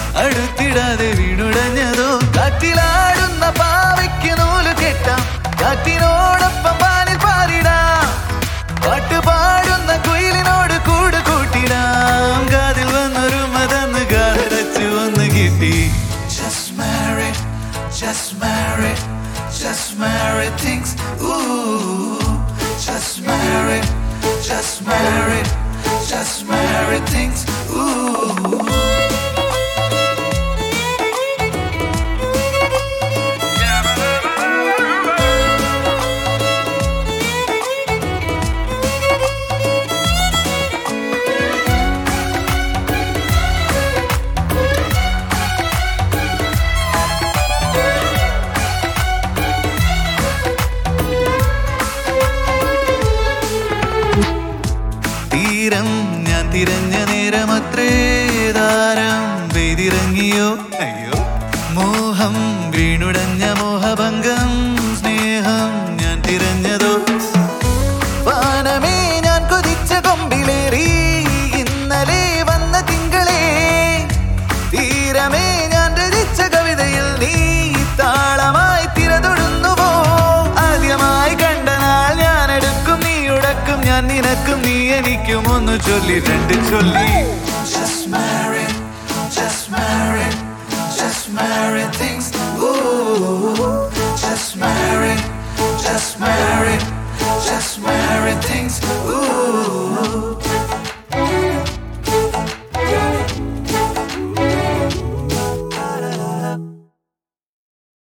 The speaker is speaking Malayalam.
അടുത്തിടാതെ വീണുടഞ്ഞതോ കാറ്റിലാടുന്ന പാവയ്ക്ക് നൂല് കെട്ടാം കാറ്റിനോടൊപ്പം പാലിൽ പാറിടാം പാട്ട് പാടുന്ന കുയിലിനോട് കൂട് കൂട്ടിടാം കാതിൽ വന്നൊരു മതന്ന് കാതടച്ചു ഒന്ന് കിട്ടി Just marry, just marry, just marry things. Ooh, just marry, just marry, just marry things. Ooh. തീരം ഞാൻ തിരഞ്ഞ നേരമത്രേ താരം വെയ്തിറങ്ങിയോ അയ്യോ മോഹം വീണുടഞ്ഞ മോഹഭംഗം സ്നേഹം ഞാൻ തിരഞ്ഞതോ വാനമേ ഞാൻ കൊതിച്ച കൊമ്പിലേറി ഇന്നലെ വന്ന തിങ്കളേ തീരമേ ഞാൻ രചിച്ച കവിതയിൽ നീ താളമായി തിരതൊടുന്നുവോ ആദ്യമായി കണ്ട നാൾ ഞാൻ എടുക്കും നീ ഉടക്കും ഞാൻ നിനക്കും നീ എനിക്കും ഒന്ന് ചൊല്ലി രണ്ട് ചൊല്ലി Just marry, just marry, just marry things. Ooh.